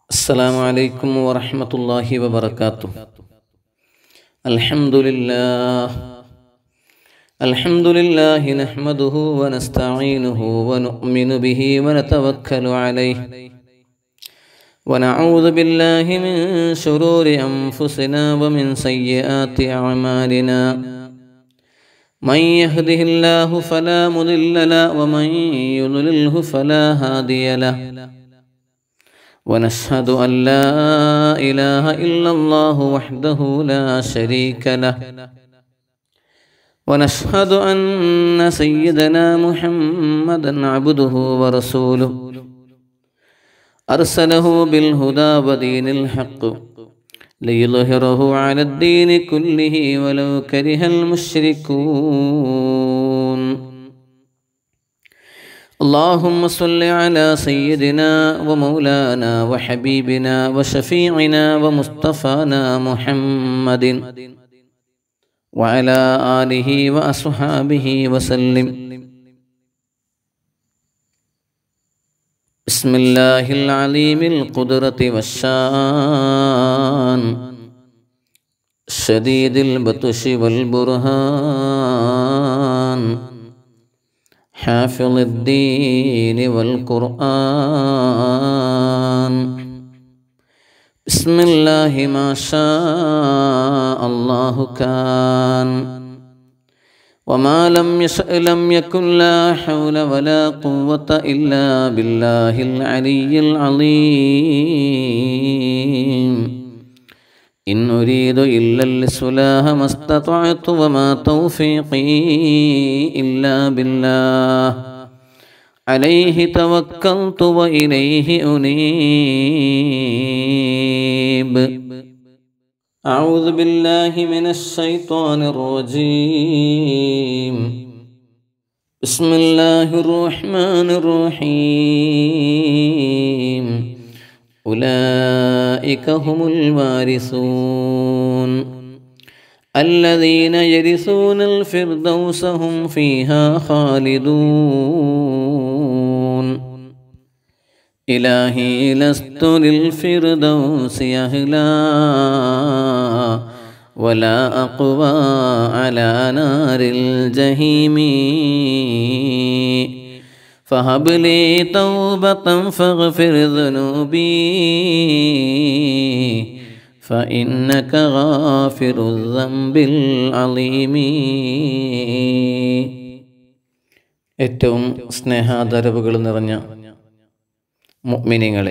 السلام عليكم ورحمة الله وبركاته الحمد لله الحمد لله نحمده ونستعينه ونؤمن به ونتوكل عليه ونعوذ بالله من شرور أنفسنا ومن سيئات أعمالنا من يهده الله فلا مضل له ومن يضلله فلا هادي له ونشهد أن لا إله إلا الله وحده لا شريك له ونشهد أن سيدنا محمدا عبده ورسوله أرسله بالهدى ودين الحق ليظهره على الدين كله ولو كره المشركون اللهم صل على سيدنا ومولانا وحبيبنا وشفيعنا ومصطفانا محمد وعلى آله وأصحابه وسلم بسم الله العليم القدرة والشان شديد البطش والبرهان حافظ الدين والقرآن بسم الله ما شاء الله كان وما لم يشأ لم يكن لا حول ولا قوة إلا بالله العلي العظيم إن أريد إلا الإصلاح ما استطعت وما توفيقي إلا بالله عليه توكلت وإليه أنيب أعوذ بالله من الشيطان الرجيم بسم الله الرحمن الرحيم أولئك هم الوارثون الذين يرثون الفردوس هم فيها خالدون إلهي لست للفردوس أهلا ولا أقوى على نار الجحيم فهب لي توبة فاغفر ذنوبي فإنك غافر الذنب العظيم ഏറ്റവും സ്നേഹാദരവുകൾ നിറഞ്ഞ മുഅ്മിനീങ്ങളെ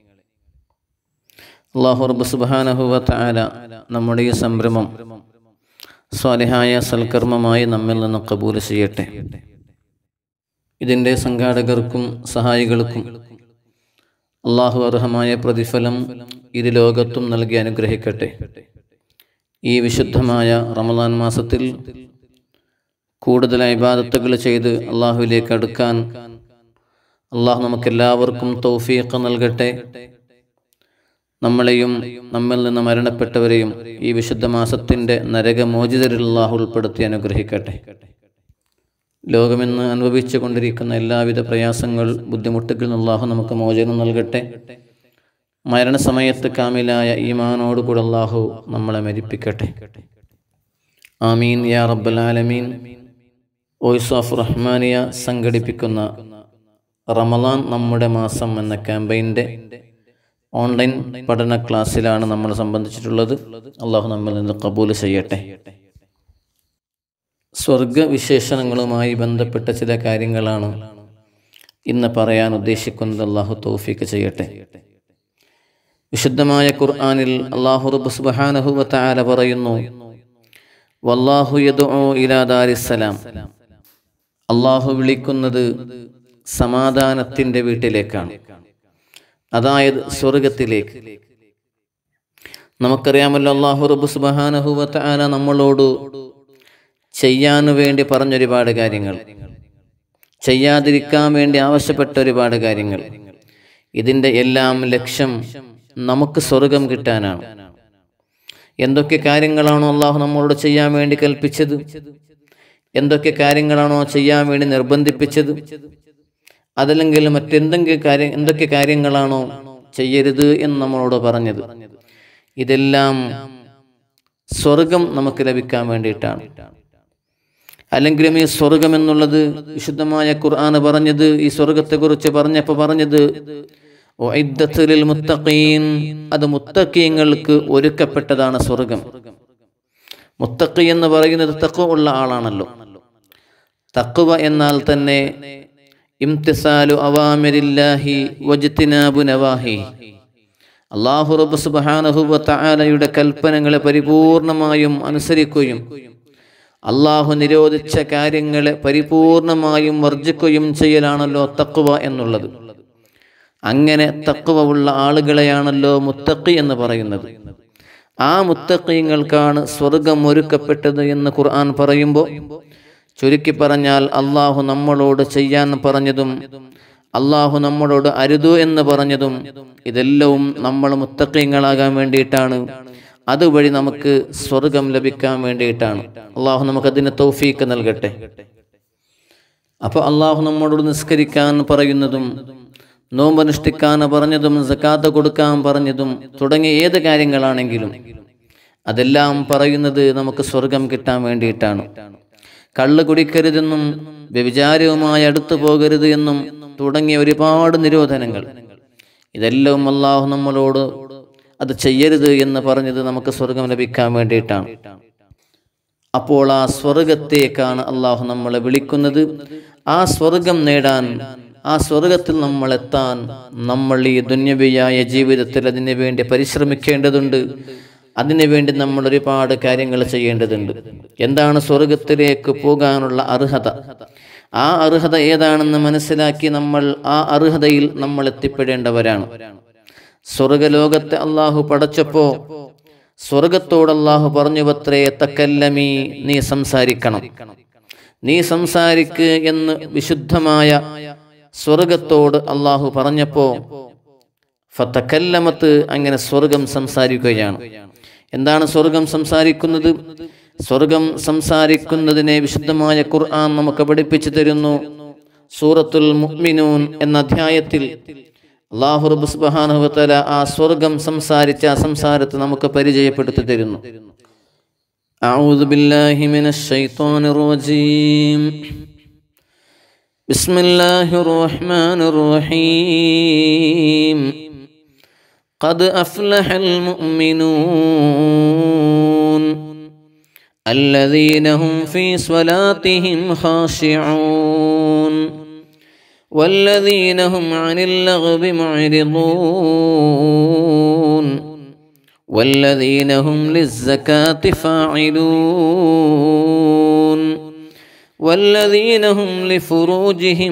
അള്ളാഹു റബ്ബ് സുബ്ഹാനഹു വ തആല നമ്മുടെ ഈ സംരംഭം സ്വാലിഹായ സൽക്കർമ്മമായി നമ്മിൽ നിന്ന് കബൂൽ ചെയ്യട്ടെ ഇതിൻ്റെ സംഘാടകർക്കും സഹായികൾക്കും അള്ളാഹു അർഹമായ പ്രതിഫലം ഇരു ലോകത്തും നൽകി അനുഗ്രഹിക്കട്ടെ ഈ വിശുദ്ധമായ റമദാൻ മാസത്തിൽ കൂടുതൽ ഇബാദത്തുകൾ ചെയ്ത് അള്ളാഹുവിലേക്ക് അടുക്കാൻ അള്ളാഹു നമുക്കെല്ലാവർക്കും തൗഫീഖ് നൽകട്ടെ നമ്മളെയും നമ്മിൽ നിന്ന് മരണപ്പെട്ടവരെയും ഈ വിശുദ്ധ മാസത്തിൻ്റെ നരകമോചിതരിൽ അള്ളാഹു ഉൾപ്പെടുത്തി അനുഗ്രഹിക്കട്ടെ ലോകമെന്ന് അനുഭവിച്ചു കൊണ്ടിരിക്കുന്ന എല്ലാവിധ പ്രയാസങ്ങൾ ബുദ്ധിമുട്ടുകളിൽ അള്ളാഹു നമുക്ക് മോചനം നൽകട്ടെ മരണസമയത്ത് കാമിലായ ഈമാനോടുകൂടെ അള്ളാഹു നമ്മളെ മരിപ്പിക്കട്ടെ ആമീൻ യാ റബ്ബൽ ആലമീൻ വോയിസ് ഓഫ് റഹ്മാനിയ സംഘടിപ്പിക്കുന്ന റമലാൻ നമ്മുടെ മാസം എന്ന ക്യാമ്പയിൻ്റെ ഓൺലൈൻ പഠന ക്ലാസ്സിലാണ് നമ്മൾ സംബന്ധിച്ചിട്ടുള്ളത് അള്ളാഹു നമ്മിൽ നിന്ന് കബൂൽ ചെയ്യട്ടെ സ്വർഗവിശേഷണങ്ങളുമായി ബന്ധപ്പെട്ട ചില കാര്യങ്ങളാണ് ഇന്ന് പറയാൻ ഉദ്ദേശിക്കുന്നത് അള്ളാഹു തൗഫീക്ക് ചെയ്യട്ടെ വിശുദ്ധമായ ഖുർആാനിൽ അള്ളാഹു റബ്ബ് സുബ്ഹാനഹു വ തആല പറയുന്നു വല്ലാഹു യദ്ഉ ഇലാ ദാരിസ്സലാം അള്ളാഹു വിളിക്കുന്നത് സമാധാനത്തിൻ്റെ വീട്ടിലേക്കാണ് അതായത് സ്വർഗത്തിലേക്ക് നമുക്കറിയാമല്ലോ അള്ളാഹു റബ്ബ് സുബ്ഹാനഹു വ തആല നമ്മളോട് ചെയ്യാൻ വേണ്ടി പറഞ്ഞൊരുപാട് കാര്യങ്ങൾ ചെയ്യാതിരിക്കാൻ വേണ്ടി ആവശ്യപ്പെട്ട ഒരുപാട് കാര്യങ്ങൾ ഇതിൻ്റെ എല്ലാം ലക്ഷ്യം നമുക്ക് സ്വർഗം കിട്ടാനാണ് എന്തൊക്കെ കാര്യങ്ങളാണോ അള്ളാഹു നമ്മളോട് ചെയ്യാൻ വേണ്ടി കൽപ്പിച്ചത് എന്തൊക്കെ കാര്യങ്ങളാണോ ചെയ്യാൻ വേണ്ടി നിർബന്ധിപ്പിച്ചത് അതല്ലെങ്കിൽ മറ്റെന്തെങ്കിലും കാര്യം എന്തൊക്കെ കാര്യങ്ങളാണോ ചെയ്യരുത് എന്ന് നമ്മളോട് പറഞ്ഞത് ഇതെല്ലാം സ്വർഗം നമുക്ക് ലഭിക്കാൻ വേണ്ടിയിട്ടാണ് അല്ലെങ്കിലും ഈ സ്വർഗം എന്നുള്ളത് വിശുദ്ധമായ ഖുർആൻ പറഞ്ഞത് ഈ സ്വർഗത്തെക്കുറിച്ച് പറഞ്ഞപ്പോൾ പറഞ്ഞത് ഉഇദ്ദത്തുലിൽ മുത്തഖീൻ അത് മുത്തഖീങ്ങൾക്ക് ഒരുക്കപ്പെട്ടതാണ് സ്വർഗം മുത്തഖി എന്ന് പറയുന്നത് തഖ്വ ഉള്ള ആളാണല്ലോ തഖ്വ എന്നാൽ തന്നെ ഇംതിസാലു അവാമിരില്ലാഹി വജ്തിനാബു നവാഹി അള്ളാഹു റബ്ബ് സുബ്ഹാനഹു വ തആലയുടെ കൽപ്പനകളെ പരിപൂർണമായും അനുസരിക്കുകയും അള്ളാഹു നിരോധിച്ച കാര്യങ്ങളെ പരിപൂർണമായും വർജിക്കുകയും ചെയ്യലാണല്ലോ തക്വ എന്നുള്ളത് അങ്ങനെ തക്വ ഉള്ള ആളുകളെയാണല്ലോ മുത്തഖി എന്ന് പറയുന്നത് ആ മുത്തഖീങ്ങൾക്കാണ് സ്വർഗം ഒരുക്കപ്പെട്ടത് എന്ന് ഖുർആൻ പറയുമ്പോൾ ചുരുക്കി പറഞ്ഞാൽ അള്ളാഹു നമ്മളോട് ചെയ്യാൻ പറഞ്ഞതും അള്ളാഹു നമ്മളോട് അരുതു എന്ന് പറഞ്ഞതും ഇതെല്ലാം നമ്മൾ മുത്തഖീങ്ങളാകാൻ വേണ്ടിയിട്ടാണ് അതുവഴി നമുക്ക് സ്വർഗം ലഭിക്കാൻ വേണ്ടിയിട്ടാണ് അള്ളാഹു നമുക്കതിന് തൗഫീക്ക് നൽകട്ടെ അപ്പോൾ അള്ളാഹു നമ്മളോട് നിസ്കരിക്കാൻ പറയുന്നതും നോമ്പനുഷ്ഠിക്കാൻ പറഞ്ഞതും സക്കാത്ത് കൊടുക്കാൻ പറഞ്ഞതും തുടങ്ങിയ ഏത് കാര്യങ്ങളാണെങ്കിലും അതെല്ലാം പറയുന്നത് നമുക്ക് സ്വർഗം കിട്ടാൻ വേണ്ടിയിട്ടാണ് കള്ള് കുടിക്കരുതെന്നും വ്യഭിചാരവുമായി അടുത്തു പോകരുത് എന്നും തുടങ്ങിയ ഒരുപാട് നിരോധനങ്ങൾ ഇതെല്ലാം അള്ളാഹു നമ്മളോട് അത് ചെയ്യരുത് എന്ന് പറഞ്ഞത് നമുക്ക് സ്വർഗം ലഭിക്കാൻ വേണ്ടിയിട്ടാണ് അപ്പോൾ ആ സ്വർഗത്തേക്കാണ് അള്ളാഹു നമ്മളെ വിളിക്കുന്നത് ആ സ്വർഗം നേടാൻ ആ സ്വർഗത്തിൽ നമ്മൾ എത്താൻ നമ്മൾ ഈ ദുന്യവിയായ ജീവിതത്തിൽ അതിനു വേണ്ടി പരിശ്രമിക്കേണ്ടതുണ്ട് അതിനുവേണ്ടി നമ്മൾ ഒരുപാട് കാര്യങ്ങൾ ചെയ്യേണ്ടതുണ്ട് എന്താണ് സ്വർഗത്തിലേക്ക് പോകാനുള്ള അർഹത ആ അർഹത ഏതാണെന്ന് മനസ്സിലാക്കി നമ്മൾ ആ അർഹതയിൽ നമ്മൾ എത്തിപ്പെടേണ്ടവരാണ് സ്വർഗലോകത്തെ അള്ളാഹു പടച്ചപ്പോ സ്വർഗത്തോട് അള്ളാഹു പറഞ്ഞു പത്രേ തക്കല്ലമി നീ സംസാരിക്കണം നീ സംസാരിക്ക് എന്ന് വിശുദ്ധമായ സ്വർഗത്തോട് അള്ളാഹു പറഞ്ഞപ്പോ ഫത്തക്കല്ലമത്ത് അങ്ങനെ സ്വർഗം സംസാരിക്കുകയാണ് എന്താണ് സ്വർഗം സംസാരിക്കുന്നത് സ്വർഗം സംസാരിക്കുന്നതിനെ വിശുദ്ധമായ ഖുർആൻ നമുക്ക് പഠിപ്പിച്ചു തരുന്നു സൂറത്തുൽ മുഅ്മിനൂൻ എന്ന അധ്യായത്തിൽ അള്ളാഹു റബ്ബ് സുബ്ഹാനഹു വതആല ആ സ്വർഗം സംസാരിച്ച ആ സംസാരത്തെ നമുക്ക് പരിചയപ്പെടുത്തി തരുന്നു أعوذ بالله من الشيطان الرجيم بسم الله الرحمن الرحيم قد أفلح المؤمنون الذين هم في صلاتهم خاشعون والذين هم عن اللغب معرضون والذين هم للزكاة فاعلون والذين هم لفروجهم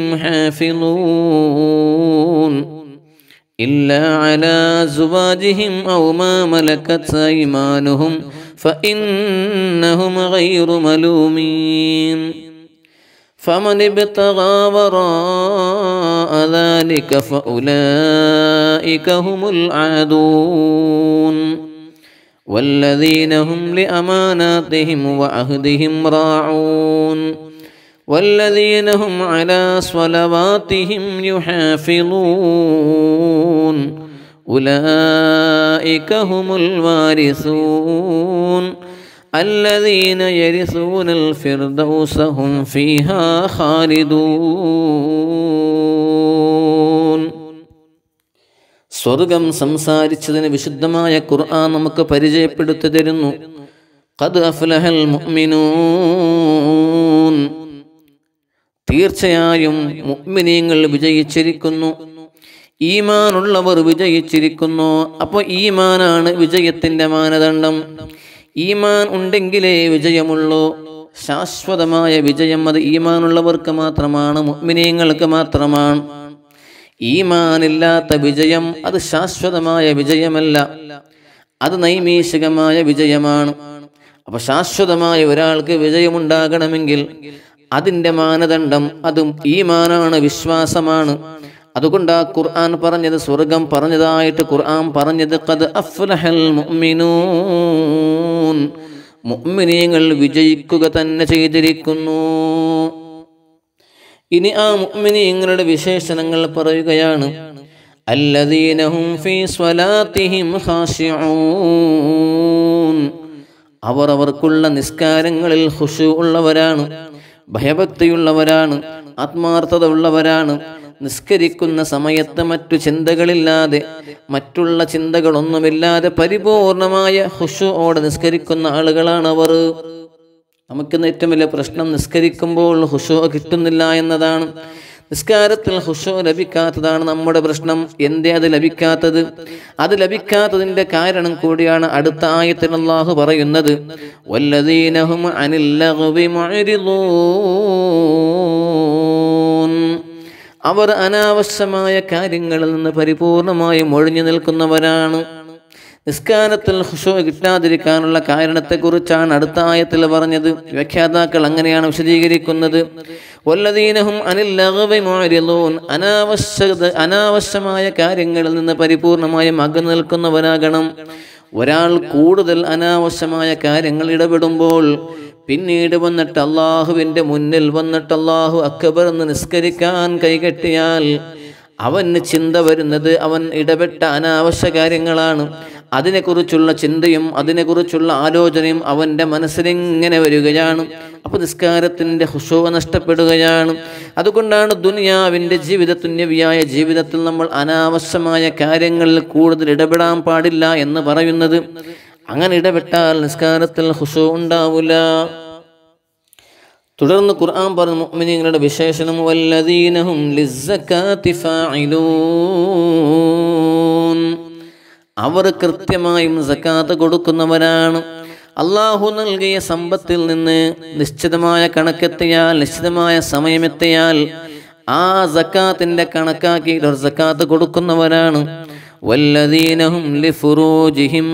حافظون إلا على زواجهم أو ما ملكت أيمانهم فإنهم غير ملومين فمن ابتغى وراء ذلك فأولئك هم العادون والذين هم لأماناتهم وعهدهم راعون والذين هم على صلواتهم يحافظون أولئك هم الوارثون الذين يرثون الفردوس هم فيها خالدون സ്വർഗം സംസാരിച്ചതിന് വിശുദ്ധമായ ഖുർആൻ നമുക്ക് പരിചയപ്പെടുത്തി തരുന്നു ഖദ് അഫ്ലഹൽ മുഅ്മിനൂൻ തീർച്ചയായും മുഅ്മിനീങ്ങൾ വിജയിച്ചിരിക്കുന്നു ഈമാനുള്ളവർ വിജയിച്ചിരിക്കുന്നു അപ്പോൾ ഈമാനാണ് വിജയത്തിൻ്റെ മാനദണ്ഡം ഈമാൻ ഉണ്ടെങ്കിലേ വിജയമുള്ളൂ ശാശ്വതമായ വിജയം അത് ഈമാനുള്ളവർക്ക് മാത്രമാണ് മുഅ്മിനീങ്ങൾക്ക് മാത്രമാണ് ഈമാനില്ലാത്ത വിജയം അത് ശാശ്വതമായ വിജയമല്ല അത് നൈമീഷികമായ വിജയമാണ് അപ്പൊ ശാശ്വതമായ ഒരാൾക്ക് വിജയമുണ്ടാകണമെങ്കിൽ അതിൻ്റെ മാനദണ്ഡം അതും ഈമാനാണ് വിശ്വാസമാണ് അതുകൊണ്ട് ആ ഖുർആൻ പറഞ്ഞത് സ്വർഗം പറഞ്ഞതായിട്ട് ഖുർആൻ പറഞ്ഞത് ഖദ് അഫ്ലഹൽ മുഅ്മിനൂൻ മുഅ്മിനീങ്ങൾ വിജയിക്കുക തന്നെ ചെയ്തിരിക്കുന്നു ഇനി ആ മുഅ്മിനീങ്ങളുടെ വിശേഷണങ്ങൾ പറയുകയാണ് الذين هم في صلاتهم خاشعون അവർ അവർക്കുള്ള നിസ്കാരങ്ങളിൽ ഖുശു ഉള്ളവരാണ് ഭയഭക്തിയുള്ളവരാണ് ആത്മാർത്ഥത ഉള്ളവരാണ് നിസ്കരിക്കുന്ന സമയത്ത് മറ്റു ചിന്തകളില്ലാതെ മറ്റുള്ള ചിന്തകളൊന്നുമില്ലാതെ പരിപൂർണമായ ഹുഷുവോടെ നിസ്കരിക്കുന്ന ആളുകളാണ് അവർ നമുക്കിന്ന് ഏറ്റവും വലിയ പ്രശ്നം നിസ്കരിക്കുമ്പോൾ ഹുഷു കിട്ടുന്നില്ല എന്നതാണ് നിസ്കാരത്തിൽ ഹുഷു ലഭിക്കാത്തതാണ് നമ്മുടെ പ്രശ്നം എന്തേ അത് ലഭിക്കാത്തത് അത് ലഭിക്കാത്തതിന്റെ കാരണം കൂടിയാണ് അടുത്ത ആയത്തിൽ അള്ളാഹു പറയുന്നത് വല്ലദീനഹും അനിൽ ലഗ്വി മുഅ്രിദൂൻ അവർ അനാവശ്യമായ കാര്യങ്ങളിൽ നിന്ന് പരിപൂർണമായും ഒഴിഞ്ഞു നിൽക്കുന്നവരാണ് നിസ്കാരത്തിൽ ഹുഷോ കിട്ടാതിരിക്കാനുള്ള കാരണത്തെക്കുറിച്ചാണ് അടുത്ത ആയത്തിൽ പറഞ്ഞത് വ്യാഖ്യാതാക്കൾ അങ്ങനെയാണ് വിശദീകരിക്കുന്നത് വല്ലദീനഹും അനിൽ ലഗ്വി മുഅ്രിദൂൻ അനാവശ്യത അനാവശ്യമായ കാര്യങ്ങളിൽ നിന്ന് പരിപൂർണമായും അകന്നു നിൽക്കുന്നവരാകണം ഒരാൾ കൂടുതൽ അനാവശ്യമായ കാര്യങ്ങൾ ഇടപെടുമ്പോൾ പിന്നീട് വന്നിട്ട് അള്ളാഹുവിൻ്റെ മുന്നിൽ വന്നിട്ട് അള്ളാഹു അക്ബർ എന്ന് നിസ്കരിക്കാൻ കൈകെട്ടിയാൽ അവന് ചിന്ത വരുന്നത് അവൻ ഇടപെട്ട അനാവശ്യ കാര്യങ്ങളാണ് അതിനെക്കുറിച്ചുള്ള ചിന്തയും അതിനെക്കുറിച്ചുള്ള ആലോചനയും അവൻ്റെ മനസ്സിലിങ്ങനെ വരികയാണ് അപ്പോൾ നിസ്കാരത്തിൻ്റെ ഹുഷോ നഷ്ടപ്പെടുകയാണ് അതുകൊണ്ടാണ് ദുനിയാവിൻ്റെ ജീവിത തുന്യവിയായ ജീവിതത്തിൽ നമ്മൾ അനാവശ്യമായ കാര്യങ്ങളിൽ കൂടുതൽ ഇടപെടാൻ പാടില്ല എന്ന് പറയുന്നത് അങ്ങനെ ഇടപെട്ടാൽ നിസ്കാരത്തിൽ ഹുഷോ ഉണ്ടാവില്ല തുടർന്ന് ഖുർആൻ പറഞ്ഞ മുഅ്മിനീങ്ങളുടെ വിശേഷണം വല്ലദീനഹും ലിസ്സകാത്തി ഫാഇലൂൻ അവർ കൃത്യമായും സക്കാത്ത് കൊടുക്കുന്നവരാണ് അള്ളാഹു നൽകിയ സമ്പത്തിൽ നിന്ന് നിശ്ചിതമായ കണക്കെത്തിയാൽ നിശ്ചിതമായ സമയമെത്തിയാൽ ആ സക്കാത്തിൻ്റെ കണക്കാക്കി ഒരു സക്കാത്ത് കൊടുക്കുന്നവരാണ് വല്ലദീനഹും ലിഫുറൂജിഹിം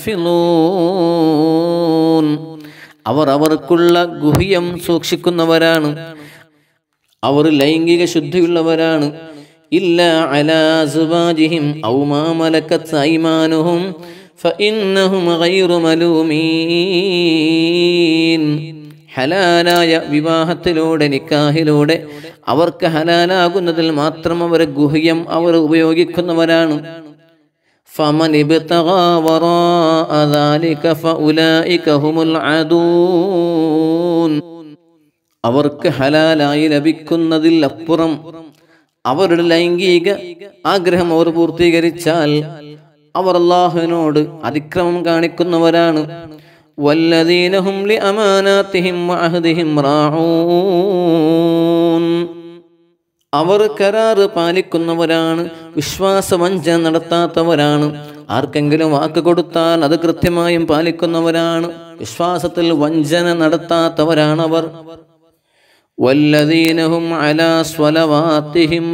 ഹാഫിളൂൻ അവർ അവർക്കുള്ള ഗുഹ്യം സൂക്ഷിക്കുന്നവരാണ് അവർ ലൈംഗിക ശുദ്ധിയുള്ളവരാണ് ഇല്ല അലാസുബാജിഹിം ഔമാമലക്കത്ത് ഐമാനുഹും فإنهم غير ملومين ഹലാലായ വിവാഹത്തിലൂടെ നിക്കാഹിലൂടെ അവർക്ക് ഹലാലാകുന്നതിൽ മാത്രം അവർ ഗുഹ്യം അവർ ഉപയോഗിക്കുന്നവരാണ് فمن ابتغى وراء ذلك فأولئك هم العادون അവർക്ക് ഹലാലായി ലഭിക്കുന്നതിൽ അപ്പുറം അവരുടെ ലൈംഗിക ആഗ്രഹം അവർ പൂർത്തീകരിച്ചാൽ അവർ അള്ളാഹുവിനോട് അതിക്രമം കാണിക്കുന്നവരാണ് വല്ലദീനഹും ലി അമാനാത്തിഹിം വഅഹദിഹിം റാഊൻ അവർ കരാറ് പാലിക്കുന്നവരാണ് വിശ്വാസവഞ്ചന നടത്താത്തവരാണ് ആർക്കെങ്കിലും വാക്ക് കൊടുത്താൽ അത് കൃത്യമായും പാലിക്കുന്നവരാണ് വിശ്വാസത്തിൽ വഞ്ചന നടത്താത്തവരാണ് അവർ വല്ലദീനഹും അലാ സ്വലവാത്തിഹിം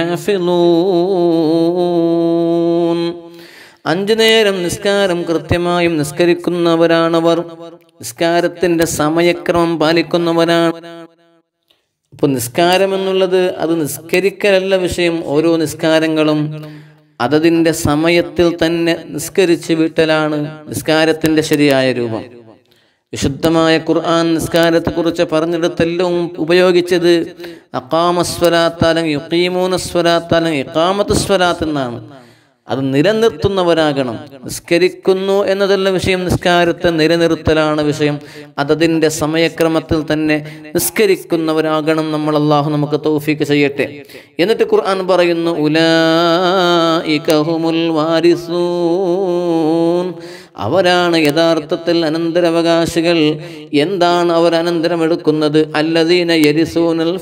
യുഹാഫിളൂൻ അഞ്ചു നേരം നിസ്കാരം കൃത്യമായും നിസ്കരിക്കുന്നവരാണവർ നിസ്കാരത്തിന്റെ സമയക്രമം പാലിക്കുന്നവരാണ് ഇപ്പൊ നിസ്കാരം എന്നുള്ളത് അത് നിസ്കരിക്കലല്ല വിഷയം ഓരോ നിസ്കാരങ്ങളും അതതിൻ്റെ സമയത്തിൽ തന്നെ നിസ്കരിച്ച് വിട്ടലാണ് നിസ്കാരത്തിന്റെ ശരിയായ രൂപം വിശുദ്ധമായ ഖുർആൻ നിസ്കാരത്തെക്കുറിച്ച് പറഞ്ഞെടുത്തെല്ലാം ഉപയോഗിച്ചത് അക്കാമസ്വരാത്താലും യുക്കീമൂനസ്വരാത്താലും ഇക്കാമത്ത് സ്വരാത്ത് എന്നാണ് അത് നിലനിർത്തുന്നവരാകണം നിസ്കരിക്കുന്നു എന്നതല്ല വിഷയം നിസ്കാരത്തെ നിലനിർത്തലാണ് വിഷയം അതതിൻ്റെ സമയക്രമത്തിൽ തന്നെ നിസ്കരിക്കുന്നവരാകണം നമ്മൾ അള്ളാഹു നമുക്ക് തൗഫീക്ക് ചെയ്യട്ടെ എന്നിട്ട് ഖുർആൻ പറയുന്നു ഉലായികഹുമുൽ വാരിസൂൻ അവരാണ് യഥാർത്ഥത്തിൽ അനന്തരാവകാശികൾ എന്താണ് അവർ അനന്തരമെടുക്കുന്നത് അല്ലദീന യരിസൂനൽ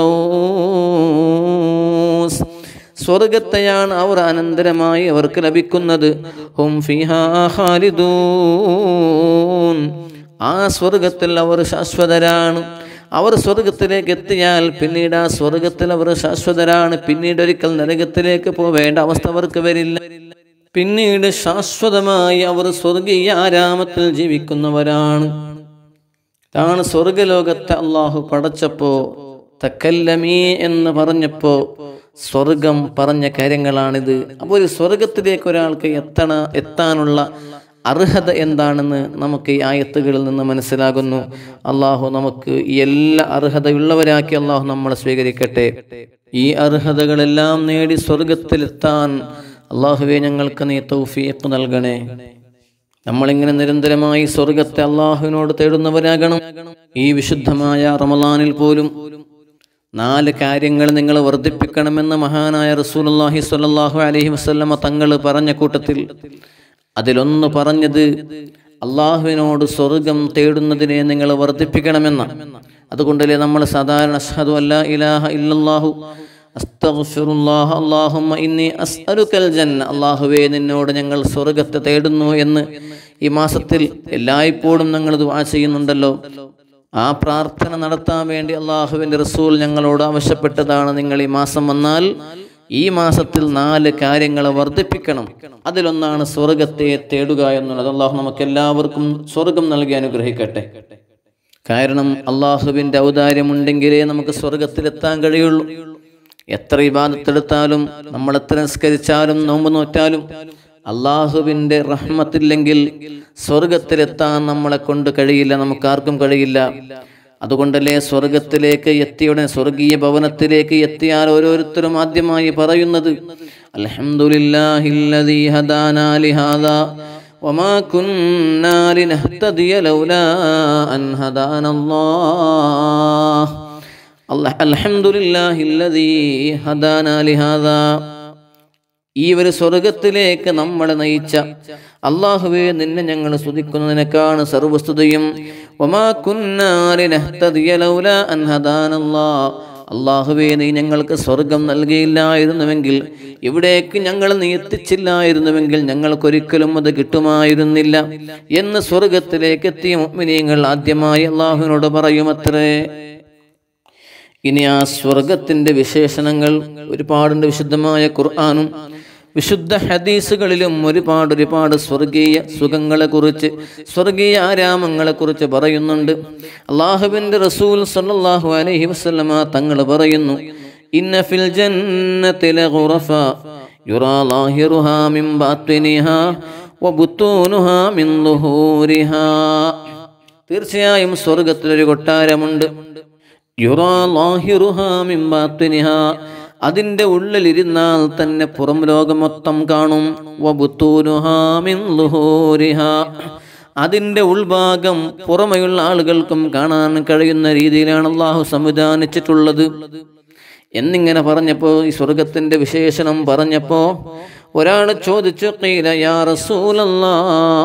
ഫിർദൗസ് സ്വർഗത്തെയാണ് അവർ അനന്തരമായി അവർക്ക് ലഭിക്കുന്നത് ഹും ഫിഹാ ഖാലിദൂൻ ആ സ്വർഗത്തിൽ അവർ ശാശ്വതരാണ് അവർ സ്വർഗത്തിലേക്ക് എത്തിയാൽ പിന്നീട് ആ സ്വർഗത്തിൽ അവർ ശാശ്വതരാണ് പിന്നീട് ഒരിക്കൽ നരകത്തിലേക്ക് പോവേണ്ട അവസ്ഥ അവർക്ക് വരില്ല പിന്നീട് ശാശ്വതമായി അവർ സ്വർഗീയ ആരാമത്തിൽ ജീവിക്കുന്നവരാണ് ഇതാണ് സ്വർഗലോകത്തെ അള്ളാഹു പടച്ചപ്പോ തക്കല്ലമീ എന്ന് പറഞ്ഞപ്പോ സ്വർഗം പറഞ്ഞ കാര്യങ്ങളാണിത് അപ്പോൾ ഒരു സ്വർഗത്തിലേക്ക് ഒരാൾക്ക് എത്തണ എത്താനുള്ള അർഹത എന്താണെന്ന് നമുക്ക് ഈ ആയത്തുകളിൽ നിന്ന് മനസ്സിലാകുന്നു അള്ളാഹു നമുക്ക് ഈ എല്ലാ അർഹതയുള്ളവരാക്കി അള്ളാഹു നമ്മളെ സ്വീകരിക്കട്ടെ ഈ അർഹതകളെല്ലാം നേടി സ്വർഗത്തിലെത്താൻ അള്ളാഹുവെ ഞങ്ങൾക്ക് നീ തൗഫീഖ് നൽകണേ നമ്മളിങ്ങനെ നിരന്തരമായി സ്വർഗത്തെ അള്ളാഹുവിനോട് തേടുന്നവരാകണം ഈ വിശുദ്ധമായ റമലാനിൽ പോലും നാല് കാര്യങ്ങൾ നിങ്ങൾ വർദ്ധിപ്പിക്കണമെന്ന് മഹാനായ റസൂലുള്ളാഹി സ്വല്ലല്ലാഹു അലൈഹി വസല്ലമ തങ്ങൾ പറഞ്ഞ കൂട്ടത്തിൽ അതിലൊന്ന് പറഞ്ഞത് അള്ളാഹുവിനോട് സ്വർഗം തേടുന്നതിനെ നിങ്ങൾ വർദ്ധിപ്പിക്കണമെന്ന അതുകൊണ്ടല്ലേ നമ്മൾ സാധാരണ അഷ്ഹദു അല്ലാ ഇലാഹ ഇല്ലല്ലാഹു അസ്തഗ്ഫിറുല്ലാഹ അല്ലാഹുമ്മ ഇന്നി അസ്അലുക്കൽ ജന്ന അള്ളാഹുവേ നിന്നോട് ഞങ്ങൾ സ്വർഗത്തെ തേടുന്നു എന്ന് ഈ മാസത്തിൽ എല്ലായ്പ്പോഴും ഞങ്ങൾ ദുആ ചെയ്യുന്നുണ്ടല്ലോ ആ പ്രാർത്ഥന നടത്താൻ വേണ്ടി അള്ളാഹുവിൻ്റെ റസൂൽ ഞങ്ങളോട് ആവശ്യപ്പെട്ടതാണ് നിങ്ങൾ ഈ മാസം വന്നാൽ ഈ മാസത്തിൽ നാല് കാര്യങ്ങൾ വർദ്ധിപ്പിക്കണം അതിലൊന്നാണ് സ്വർഗത്തെ തേടുക എന്നുള്ളത് അള്ളാഹു നമുക്ക് എല്ലാവർക്കും സ്വർഗം നൽകി അനുഗ്രഹിക്കട്ടെ കാരണം അള്ളാഹുവിൻ്റെ ഔദാര്യമുണ്ടെങ്കിലേ നമുക്ക് സ്വർഗത്തിലെത്താൻ കഴിയുള്ളൂ എത്ര ഇബാദത്തെടുത്താലും നമ്മൾ എത്ര നിസ്കരിച്ചാലും നോമ്പ് നോറ്റാലും അള്ളാഹുവിൻ്റെ റഹ്മത്തില്ലെങ്കിൽ സ്വർഗത്തിലെത്താൻ നമ്മളെ കൊണ്ട് കഴിയില്ല നമുക്കാർക്കും കഴിയില്ല അതുകൊണ്ടല്ലേ സ്വർഗത്തിലേക്ക് എത്തിയുടനെ സ്വർഗീയ ഭവനത്തിലേക്ക് എത്തിയാൽ ഓരോരുത്തരും ആദ്യമായി പറയുന്നത് അൽഹംദുലില്ലാഹില്ലദീ ഹദാനാ ലിഹാദാ وما كنا لنهتدي لولا أن هدانا الله الله الحمد لله الذي هدانا لهذا ഈ ഒരു സ്വർഗത്തിലേക്ക് നമ്മളെ നയിച്ച അള്ളാഹുവെ നിന്നെ ഞങ്ങൾ സ്തുതിക്കുന്നതിനേക്കാണ് സർവസ്തുതയും അള്ളാഹുവെ നീ ഞങ്ങൾക്ക് സ്വർഗം നൽകിയില്ലായിരുന്നുവെങ്കിൽ ഇവിടേക്ക് ഞങ്ങൾ നീ എത്തിച്ചില്ലായിരുന്നുവെങ്കിൽ ഞങ്ങൾക്കൊരിക്കലും അത് കിട്ടുമായിരുന്നില്ല എന്ന് സ്വർഗത്തിലേക്ക് എത്തിയ മുഅ്മിനീങ്ങൾ ആദ്യമായി അള്ളാഹുവിനോട് പറയുമത്രേ ഇനി ആ സ്വർഗത്തിന്റെ വിശേഷണങ്ങൾ ഒരുപാടുണ്ട് വിശുദ്ധമായ ഖുർആാനും വിശുദ്ധ ഹദീസുകളിലും ഒരുപാട് ഒരുപാട് സ്വർഗീയ സുഖങ്ങളെ കുറിച്ച് സ്വർഗീയ ആരാമങ്ങളെ കുറിച്ച് പറയുന്നുണ്ട് അള്ളാഹുവിൻ്റെ റസൂൽ സല്ലല്ലാഹു അലൈഹി വസല്ലമ തങ്ങൾ പറയുന്നു ഇന്ന ഫിൽ ജന്നത്തി ലഗുറഫ യുറാ ലാഹിറുഹാ മിൻ ബാത്തിനിഹാ വബുത്തൂനുഹാ മിൻ ളുഹൂരിഹാ തീർച്ചയായും സ്വർഗത്തിലൊരു കൊട്ടാരമുണ്ട് യുറാ ലാഹിറുഹാ മിൻ ബാത്തിനിഹാ അതിൻ്റെ ഉള്ളിലിരുന്നാൽ തന്നെ പുറം ലോകം മൊത്തം കാണും വബുത്തൂനുഹാ മിൻ ളുഹൂരിഹാ അതിൻ്റെ ഉൾഭാഗം പുറമെയുള്ള ആളുകൾക്കും കാണാൻ കഴിയുന്ന രീതിയിലാണ് അള്ളാഹു സംവിധാനിച്ചിട്ടുള്ളത് എന്നിങ്ങനെ പറഞ്ഞപ്പോൾ ഈ സ്വർഗത്തിൻ്റെ വിശേഷണം പറഞ്ഞപ്പോൾ ഒരാൾ ചോദിച്ചു "ഖീല യാ റസൂലല്ലാ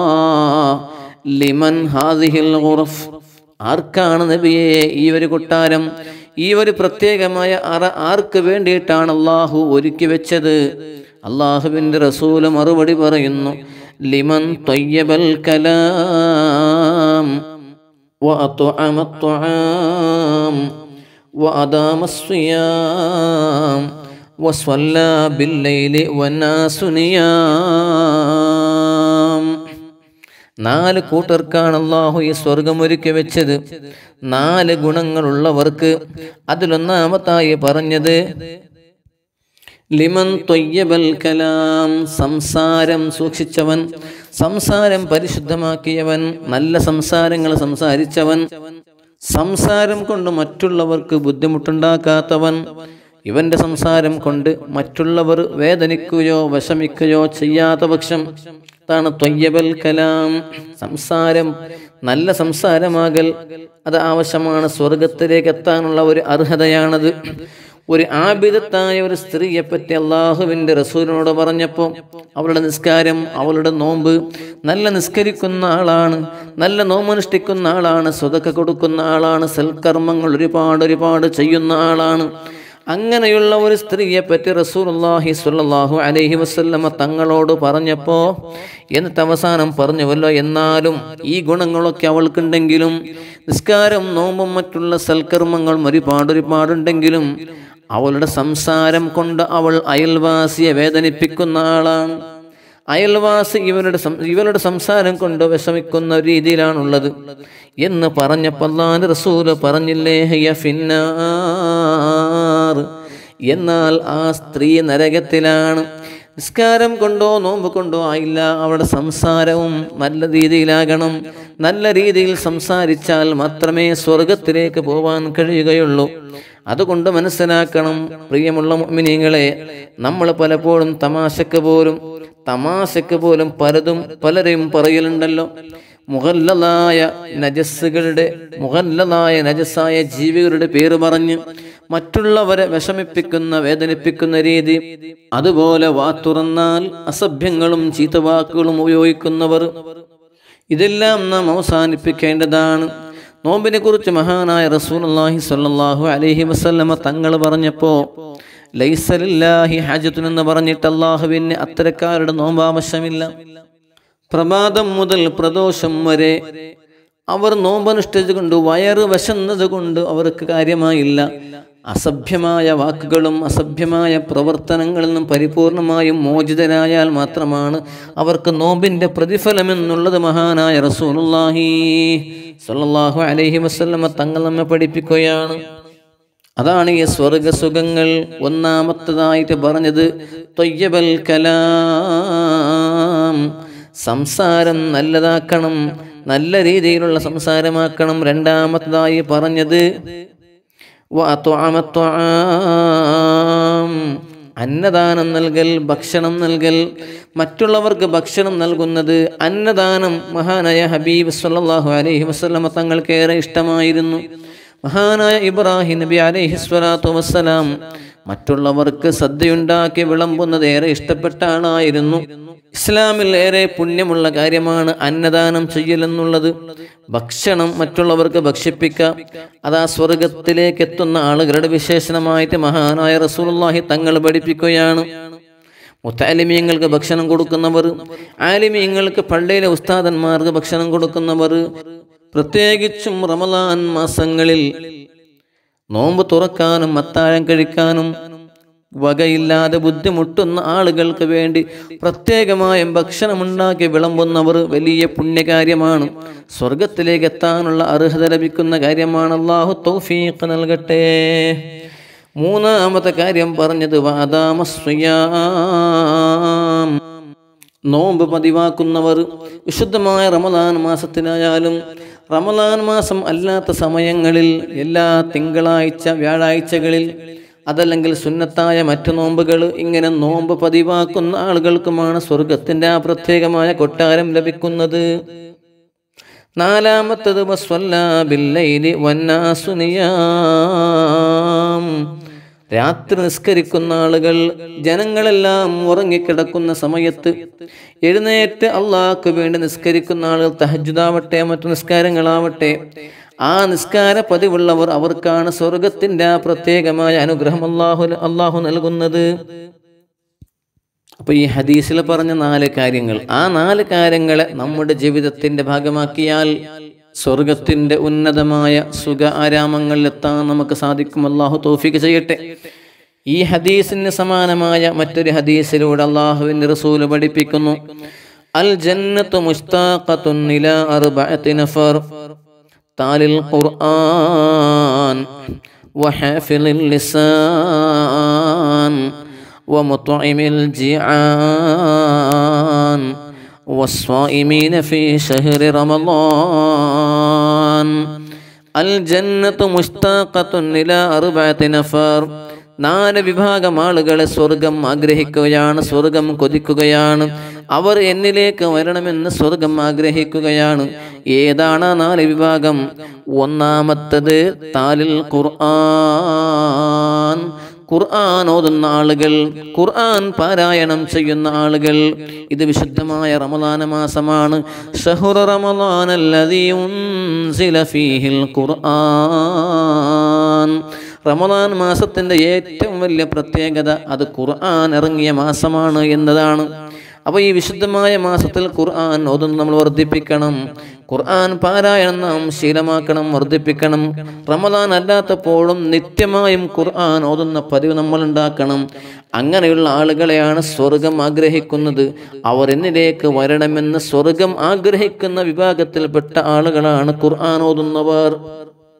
ലിമൻ ഹാദിഹിൽ ഖുറഫ് ആർക്കാണ് നബിയെ ഈ ഒരു കൊട്ടാരം ഈ ഒരു പ്രത്യേകമായ അറ ആർക്ക് വേണ്ടിയിട്ടാണ് അള്ളാഹു ഒരുക്കി വെച്ചത് അള്ളാഹുവിൻ്റെ റസൂല് മറുപടി പറയുന്നു ലിമൻ തൊയ്യബൽ കലാം وأطعم الطعام وأدام الصيام وصلى بالليل والناس نيام നാല് കൂട്ടർക്കാണ് അള്ളാഹു ഈ സ്വർഗം ഒരുക്കി വെച്ചത് നാല് ഗുണങ്ങളുള്ളവർക്ക് അതിലൊന്നാമത്തായി പറഞ്ഞത് ലിമൻ തൊയ്യബൽ കലാം സംസാരം സൂക്ഷിച്ചവൻ സംസാരം പരിശുദ്ധമാക്കിയവൻ നല്ല സംസാരങ്ങൾ സംസാരിച്ചവൻ സംസാരം കൊണ്ട് മറ്റുള്ളവർക്ക് ബുദ്ധിമുട്ടുണ്ടാക്കാത്തവൻ ഇവന്റെ സംസാരം കൊണ്ട് മറ്റുള്ളവർ വേദനിക്കുകയോ വിഷമിക്കുകയോ ചെയ്യാത്ത പക്ഷം അതാണ് തൊയ്യബൽ കലാം സംസാരം നല്ല സംസാരമാകൽ അത് ആവശ്യമാണ് സ്വർഗത്തിലേക്ക് എത്താനുള്ള ഒരു അർഹതയാണത് ഒരു ആബിദത്തായ ഒരു സ്ത്രീയെ പറ്റി അള്ളാഹുവിൻ്റെ റസൂലിനോട് പറഞ്ഞപ്പോൾ അവളുടെ നിസ്കാരം അവളുടെ നോമ്പ് നല്ല നിസ്കരിക്കുന്ന ആളാണ് നല്ല നോമനുഷ്ഠിക്കുന്ന ആളാണ് സ്വതക്ക കൊടുക്കുന്ന ആളാണ് സൽക്കർമ്മങ്ങൾ ഒരുപാട് ഒരുപാട് ചെയ്യുന്ന ആളാണ് അങ്ങനെയുള്ള ഒരു സ്ത്രീയെ പറ്റി റസൂലുള്ളാഹി സ്വല്ലല്ലാഹു അലൈഹി വസല്ലമ തങ്ങളോട് പറഞ്ഞപ്പോൾ എന്നിട്ട് അവസാനം പറഞ്ഞുവല്ലോ എന്നാലും ഈ ഗുണങ്ങളൊക്കെ അവൾക്കുണ്ടെങ്കിലും നിസ്കാരം നോമ്പും മറ്റുള്ള സൽക്കർമ്മങ്ങളും ഒരുപാട് ഒരുപാടുണ്ടെങ്കിലും അവളുടെ സംസാരം കൊണ്ട് അവൾ അയൽവാസിയെ വേദനിപ്പിക്കുന്ന ആളാണ് അയൽവാസി ഇവരുടെ സം- ഇവരുടെ സംസാരം കൊണ്ട് വിഷമിക്കുന്ന ഒരു രീതിയിലാണുള്ളത് എന്ന് പറഞ്ഞപ്പോൾ അള്ളാന്റെ റസൂല് പറഞ്ഞില്ലേ ഹയ്യ ഫിന്നാർ എന്നാൽ ആ സ്ത്രീ നരകത്തിലാണ് നിസ്കാരം കൊണ്ടോ നോമ്പ് കൊണ്ടോ ആയില്ല അവളുടെ സംസാരവും നല്ല രീതിയിലാകണം നല്ല രീതിയിൽ സംസാരിച്ചാൽ മാത്രമേ സ്വർഗത്തിലേക്ക് പോവാൻ കഴിയുകയുള്ളൂ അതുകൊണ്ട് മനസ്സിലാക്കണം പ്രിയമുള്ള മുഅ്മിനീങ്ങളെ നമ്മൾ പലപ്പോഴും തമാശക്ക് പോലും തമാശക്ക് പോലും പലതും പലരെയും പറയലുണ്ടല്ലോ മുഹല്ലലായ നജസ്സുകളുടെ മുഹല്ലലായ നജസ്സായ ജീവികളുടെ പേര് പറഞ്ഞ് മറ്റുള്ളവരെ വിഷമിപ്പിക്കുന്ന വേദനിപ്പിക്കുന്ന രീതി അതുപോലെ വാത്തുറന്നാൽ അസഭ്യങ്ങളും ചീത്തവാക്കുകളും ഉപയോഗിക്കുന്നവർ ഇതെല്ലാം നാം അവസാനിപ്പിക്കേണ്ടതാണ് നോമ്പിനെ കുറിച്ച് മഹാനായ റസൂലുള്ളാഹി സ്വല്ലല്ലാഹു അലൈഹി വസല്ലമ തങ്ങൾ പറഞ്ഞപ്പോൾ ലൈസലില്ലാഹി ഹാജത്തുൻ എന്ന് പറഞ്ഞിട്ട് അള്ളാഹുവിന് അത്തരക്കാരുടെ നോമ്പ് ആവശ്യമില്ല പ്രഭാതം മുതൽ പ്രദോഷം വരെ അവർ നോമ്പനുഷ്ഠിച്ചത് കൊണ്ട് വയറ് വശന്നത് കൊണ്ട് അവർക്ക് കാര്യമായില്ല അസഭ്യമായ വാക്കുകളും അസഭ്യമായ പ്രവർത്തനങ്ങളിൽ നിന്നും പരിപൂർണമായും മോചിതരായാൽ മാത്രമാണ് അവർക്ക് നോമ്പിൻ്റെ പ്രതിഫലം എന്നുള്ളത് മഹാനായ റസൂലുള്ളാഹി സ്വല്ലല്ലാഹു അലൈഹി വസല്ലമ തങ്ങൾ നമ്മെ പഠിപ്പിക്കുകയാണ് അതാണ് ഈ സ്വർഗസുഖങ്ങൾ ഒന്നാമത്തതായിട്ട് പറഞ്ഞത് തൊയ്യബൽ കലാം സംസാരം നല്ലതാക്കണം നല്ല രീതിയിലുള്ള സംസാരമാക്കണം രണ്ടാമത്തതായി പറഞ്ഞത് വഅത്വഅമത്വആം. അന്നദാനം നൽകൽ ഭക്ഷണം നൽകൽ മറ്റുള്ളവർക്ക് ഭക്ഷണം നൽകുന്നത് അന്നദാനം മഹാനായ ഹബീബ് സല്ലല്ലാഹു അലൈഹി വസല്ലമ തങ്ങൾക്കേറെ ഇഷ്ടമായിരുന്നു മഹാനായ ഇബ്രാഹിം നബി അലൈഹി സ്വലാത്തു വസ്സലാം മറ്റുള്ളവർക്ക് സദ്യയുണ്ടാക്കി വിളമ്പുന്നത് ഏറെ ഇഷ്ടപ്പെട്ട ആളായിരുന്നു ഇസ്ലാമിൽ ഏറെ പുണ്യമുള്ള കാര്യമാണ് അന്നദാനം ചെയ്യലെന്നുള്ളത് ഭക്ഷണം മറ്റുള്ളവർക്ക് ഭക്ഷിപ്പിക്കാം അതാ സ്വർഗത്തിലേക്ക് എത്തുന്ന ആളുകളുടെ വിശേഷണമായിട്ട് മഹാനായ റസൂലുള്ളാഹി തങ്ങൾ പഠിപ്പിക്കുകയാണ് മുത്താലിമീങ്ങൾക്ക് ഭക്ഷണം കൊടുക്കുന്നവർ ആലിമീങ്ങൾക്ക് പള്ളിയിലെ ഉസ്താദന്മാർക്ക് ഭക്ഷണം കൊടുക്കുന്നവർ പ്രത്യേകിച്ചും റമലാൻ മാസങ്ങളിൽ നോമ്പ് തുറക്കാനും അത്താഴം കഴിക്കാനും വകയില്ലാതെ ബുദ്ധിമുട്ടുന്ന ആളുകൾക്ക് വേണ്ടി പ്രത്യേകമായും ഭക്ഷണമുണ്ടാക്കി വിളമ്പുന്നവർ വലിയ പുണ്യകാര്യമാണ് സ്വർഗത്തിലേക്ക് എത്താനുള്ള അർഹത ലഭിക്കുന്ന കാര്യമാണ് അള്ളാഹു തൗഫീഖ് നൽകട്ടെ മൂന്നാമത്തെ കാര്യം പറഞ്ഞത് വാദാമസ്വയാം നോമ്പ് പതിവാക്കുന്നവർ വിശുദ്ധമായ റമദാൻ മാസത്തിനായാലും റമദാൻ മാസം അല്ലാത്ത സമയങ്ങളിൽ എല്ലാ തിങ്കളാഴ്ച വ്യാഴാഴ്ചകളിൽ അതല്ലെങ്കിൽ സുന്നത്തായ മറ്റു നോമ്പുകൾ ഇങ്ങനെ നോമ്പ് പതിവാക്കുന്ന ആളുകൾക്കുമാണ് സ്വർഗത്തിൻ്റെ ആ പ്രത്യേകമായ കൊട്ടാരം ലഭിക്കുന്നത് നാലാമത്തത് വസ്വല്ലാ ബില്ലൈലി വന്നാസു നിയാം രാത്രി നിസ്കരിക്കുന്ന ആളുകൾ ജനങ്ങളെല്ലാം ഉറങ്ങിക്കിടക്കുന്ന സമയത്ത് എഴുന്നേറ്റ് അള്ളാഹ്ക്ക് വേണ്ടി നിസ്കരിക്കുന്ന ആളുകൾ തഹജുദാവട്ടെ മറ്റു നിസ്കാരങ്ങളാവട്ടെ ആ നിസ്കാര പതിവുള്ളവർ അവർക്കാണ് സ്വർഗത്തിൻ്റെ ആ പ്രത്യേകമായ അനുഗ്രഹം അള്ളാഹു അള്ളാഹു നൽകുന്നത് അപ്പോൾ ഈ ഹദീസിൽ പറഞ്ഞ നാല് കാര്യങ്ങൾ ആ നാല് കാര്യങ്ങളെ നമ്മുടെ ജീവിതത്തിൻ്റെ ഭാഗമാക്കിയാൽ സ്വർഗത്തിൻ്റെ ഉന്നതമായ സുഖ ആരാമങ്ങളിലെത്താൻ നമുക്ക് സാധിക്കും അള്ളാഹു തോഫിക്ക് ചെയ്യട്ടെ ഈ ഹദീസിന് സമാനമായ മറ്റൊരു ഹദീസിലൂടെ അള്ളാഹുവിൻ്റെ റസൂല് പഠിപ്പിക്കുന്നു അൽ ജന്നത്തു മുസ്താഖത്തുൻ ഇലാ അർബഅത്തി നഫർ താലിൽ ഖുർആൻ وحافظ اللسان ومطعم الجيعان والصائمين في شهر رمضان الجنة مشتاقة إلى أربعة نفر നാല് വിഭാഗം ആളുകളെ സ്വർഗം ആഗ്രഹിക്കുകയാണ് സ്വർഗം കൊതിക്കുകയാണ് അവർ എന്നിലേക്ക് വരണമെന്ന് സ്വർഗം ആഗ്രഹിക്കുകയാണ് ഏതാണ് ആ നാല് വിഭാഗം ഒന്നാമത്തത് താലിൽ ഖുർആൻ ഖുർആൻ ഓതുന്ന ആളുകൾ ഖുർആൻ പാരായണം ചെയ്യുന്ന ആളുകൾ ഇത് വിശുദ്ധമായ റമദാന മാസമാണ് ഷഹുറ റമദാൻ ഫീഹിൽ ഖുർആൻ റമദാൻ മാസത്തിൻ്റെ ഏറ്റവും വലിയ പ്രത്യേകത അത് ഖുർആൻ ഇറങ്ങിയ മാസമാണ് എന്നതാണ് അപ്പോൾ ഈ വിശുദ്ധമായ മാസത്തിൽ ഖുർആൻ ഓതുന്നു നമ്മൾ വർദ്ധിപ്പിക്കണം ഖുർആൻ പാരായണം നാം ശീലമാക്കണം വർദ്ധിപ്പിക്കണം റമദാൻ അല്ലാത്തപ്പോഴും നിത്യമായും ഖുർആൻ ഓതുന്ന പതിവ് നമ്മൾ ഉണ്ടാക്കണം അങ്ങനെയുള്ള ആളുകളെയാണ് സ്വർഗം ആഗ്രഹിക്കുന്നത് അവർ എന്നിലേക്ക് വരണമെന്ന് സ്വർഗം ആഗ്രഹിക്കുന്ന വിഭാഗത്തിൽപ്പെട്ട ആളുകളാണ് ഖുർആൻ ഓതുന്നവർ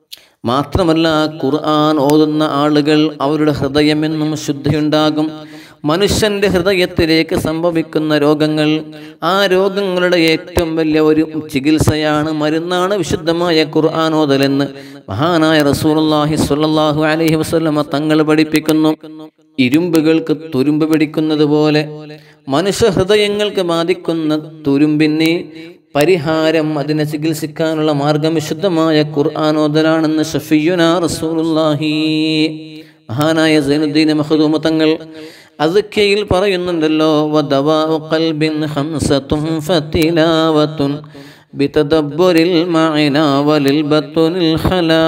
മാത്രമല്ല ഖുർആൻ ഓതുന്ന ആളുകൾ അവരുടെ ഹൃദയമെന്നും ശുദ്ധിയുണ്ടാകും മനുഷ്യന്റെ ഹൃദയത്തിലേക്ക് സംഭവിക്കുന്ന രോഗങ്ങൾ ആ രോഗങ്ങളുടെ ഏറ്റവും വലിയ ഒരു ചികിത്സയാണ് മരുന്നാണ് വിശുദ്ധമായ ഖുർആാനോദലെന്ന് മഹാനായ റസൂലുള്ളാഹി സ്വല്ലല്ലാഹു അലൈഹി വസല്ലമ തങ്ങൾ പഠിപ്പിക്കുന്നു ഇരുമ്പുകൾക്ക് തുരുമ്പ് പിടിക്കുന്നത് പോലെ മനുഷ്യ ഹൃദയങ്ങൾക്ക് ബാധിക്കുന്ന തുരുമ്പിന് പരിഹാരം അതിനെ ചികിത്സിക്കാനുള്ള മാർഗം വിശുദ്ധമായ ഖുർആാനോദലാണെന്ന് ഷഫിയുന റസൂലുള്ളാഹി മഹാനായ സൈനുദ്ദീൻ മഹദൂമ തങ്ങൾ അതൊക്കെയിൽ പറയുന്നുണ്ടല്ലോ വദവാഉ ഖൽബിൻ ഖംസതും ഫതിലാവത്തുൻ ബിതദബ്ബുരിൽ മഅന വലിൽ ബത്തുനിൽ ഖലാ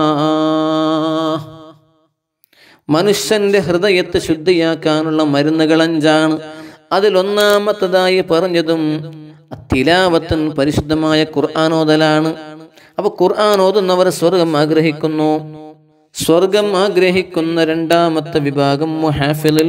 മനുഷ്യന്റെ ഹൃദയത്തെ ശുദ്ധിയാക്കാനുള്ള മരുന്നുകൾ അഞ്ചാണ് അതിലൊന്നാമത്തതായി പറഞ്ഞതും തിലാവത്തൻ പരിശുദ്ധമായ ഖുർആാനോദലാണ് അപ്പൊ ഖുർആൻ ഓതുന്നവർ സ്വർഗം ആഗ്രഹിക്കുന്നു സ്വർഗം ആഗ്രഹിക്കുന്ന രണ്ടാമത്തെ വിഭാഗം മുഹാഫിലുൽ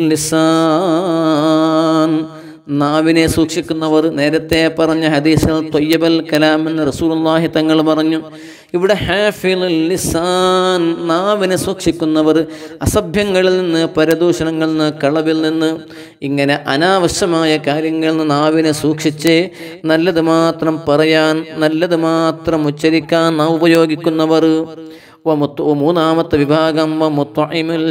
ലിസാൻ നാവിനെ സൂക്ഷിക്കുന്നവർ നേരത്തെ പറഞ്ഞ ഹദീസിൽ തൊയ്യബൽ കലാം എന്ന് റസൂലുള്ളാഹി തങ്ങൾ പറഞ്ഞു ഇവിടെ ഹാഫിലുൽ ലിസാൻ നാവിനെ സൂക്ഷിക്കുന്നവർ അസഭ്യങ്ങളിൽ നിന്ന് പരദൂഷണങ്ങളിൽ നിന്ന് കളവിൽ നിന്ന് ഇങ്ങനെ അനാവശ്യമായ കാര്യങ്ങളിൽ നിന്ന് നാവിനെ സൂക്ഷിച്ച് നല്ലത് മാത്രം പറയാൻ നല്ലത് മാത്രം ഉച്ചരിക്കാൻ നാവ് ഉപയോഗിക്കുന്നവർ വമുത്തു മൂന്നാമത്തെ വിഭാഗം വമുത്വഇമുൽ